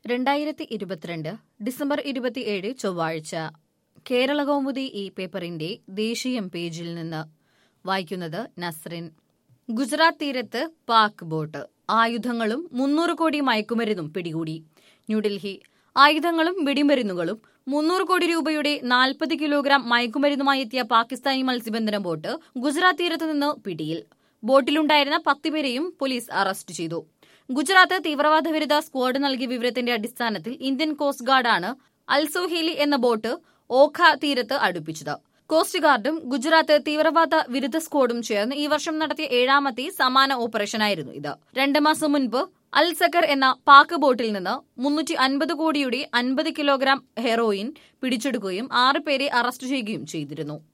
രണ്ടായിരത്തി ഇരുപത്തിരണ്ട് ഡിസംബർ ഇരുപത്തിയേഴ് ചൊവ്വാഴ്ച കേരള കൗമുദി ഈ പേപ്പറിന്റെ ദേശീയം പേജിൽ നിന്ന് വായിക്കുന്നത് നസ്രിൻ ഗുജറാത്ത് തീരത്ത് പാക് ബോട്ട് ആയുധങ്ങളും മുന്നൂറ് കോടി മയക്കുമരുന്നും പിടികൂടി ന്യൂഡൽഹി ആയുധങ്ങളും വെടിമരുന്നുകളും മുന്നൂറ് കോടി രൂപയുടെ നാൽപ്പത് കിലോഗ്രാം മയക്കുമരുന്നുമായി എത്തിയ പാകിസ്ഥാനി മത്സ്യബന്ധന ബോട്ട് ഗുജറാത്ത് തീരത്ത് നിന്ന് പിടിയിൽ ബോട്ടിലുണ്ടായിരുന്ന പത്തുപേരെയും പോലീസ് അറസ്റ്റ് ചെയ്തു ഗുജറാത്ത് തീവ്രവാദ വിരുദ്ധ സ്ക്വാഡ് നൽകിയ വിവരത്തിന്റെ അടിസ്ഥാനത്തിൽ ഇന്ത്യൻ കോസ്റ്റ് ഗാർഡാണ് അൽസോഹേലി എന്ന ബോട്ട് ഓഖ തീരത്ത് അടുപ്പിച്ചത് കോസ്റ്റ് ഗാർഡും ഗുജറാത്ത് തീവ്രവാദ വിരുദ്ധ സ്ക്വാഡും ചേർന്ന് ഈ വർഷം നടത്തിയ ഏഴാമത്തെ സമാന ഓപ്പറേഷനായിരുന്നു ഇത് രണ്ട് മാസം മുൻപ് അൽ സക്കർ എന്ന പാക് ബോട്ടിൽ നിന്ന് മുന്നൂറ്റി അൻപത് കോടിയുടെ അൻപത് കിലോഗ്രാം ഹെറോയിൻ പിടിച്ചെടുക്കുകയും ആറ് പേരെ അറസ്റ്റ് ചെയ്യുകയും ചെയ്തിരുന്നു